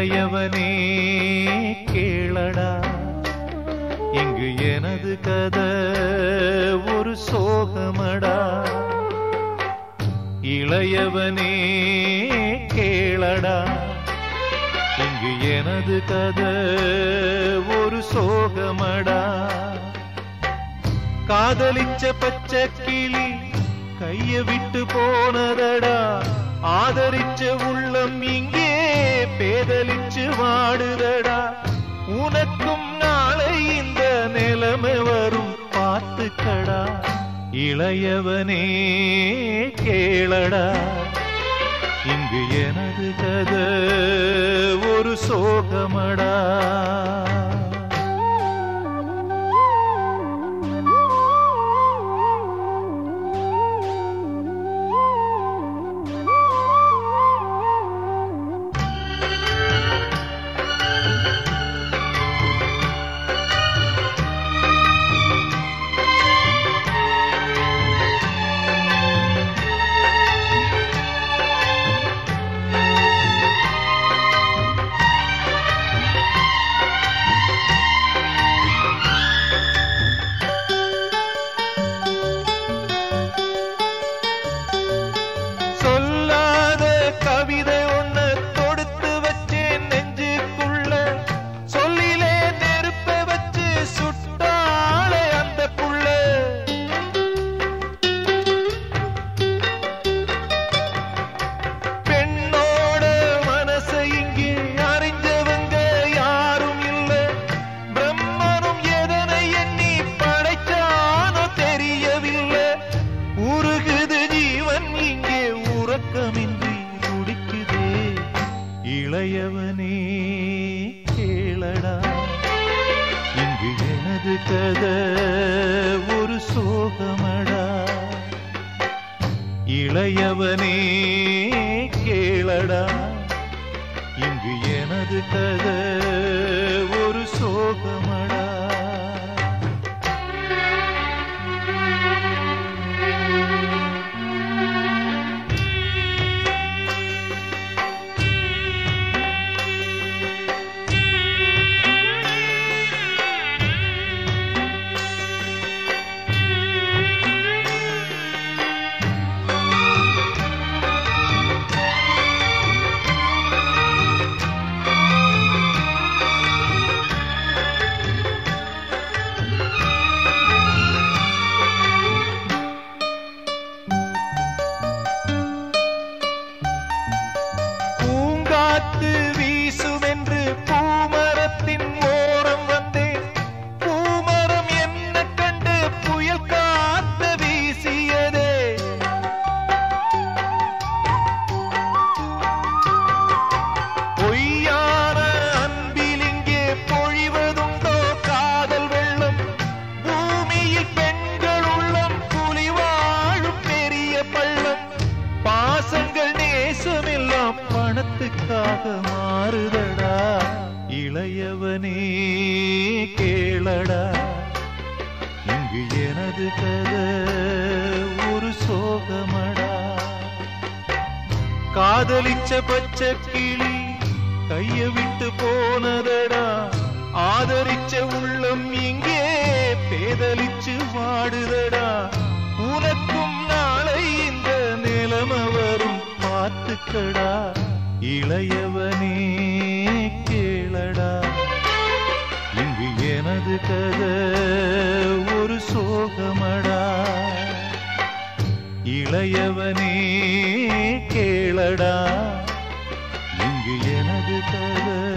இளையவனே கேளடா இங்கு எனது கதை ஒரு சோகமடா இளையவனே கேளடா இங்கு எனது கதை ஒரு சோகமடா காதலிச்ச பச்சை கிளி கைய விட்டு போனதடா ஆதரிச்ச உள்ளம் இங்கே பேதலிச்சு வாடுதடா உனக்கும் நாளை இந்த நிலைமை வரும் பார்த்துக்கடா இளையவனே கேளடா இங்கு எனது கதை ஒரு சோகமடா சொல்லாத கவிதை ஒண்ணு தொடுத்து வச்சேன் நெஞ்சுக்குள்ள சொல்லிலே நெருப்ப வச்சு சுட்டாளே அந்த புள்ள பெண்ணோட மனசை இங்கே அறிஞ்சவங்க யாரும் இல்ல பிரம்மனும் எதனை எண்ணி படைச்சானோ தெரியவில்லை உருகுது ஜீவன் இங்கே உறக்கமின்றி துடிக்குதே இளையவனே கேளடா இங்கு எனது கதை ஒரு சோகமடா இளையவனே கேளடா இங்கு எனது கதை ஒரு சோகமடா பூங்காத்து வீசுமென்று பூமரத்தின் ஓரம் வந்தேன் பூமரம் என்ன கண்டு புயல் காத்து வீசியதே பொய்யான அன்பில் இங்கே பொழிவதுண்டோ காதல் வெள்ளம் பூமியில் பெண்கள் உள்ளம் புலி வாழும் பெரிய பள்ளம் பாசங்கள் நேசமெல்லாம் பணத்துக்காக மாறுதடா இளையவனே கேளடா இங்கு எனது கதை ஒரு சோகமடா காதலிச்ச பச்சை கிளி கைய விட்டு போனதடா ஆதரிச்ச உள்ளம் இங்கே பேதலிச்சு வாடுதடா உனக்கும் நாளை இந்த நிலைமை வரும் பார்த்துக்கடா இளையவனே கேளடா இங்கு எனது கதை ஒரு சோகமடா இளையவனே கேளடா இங்கு எனது கதை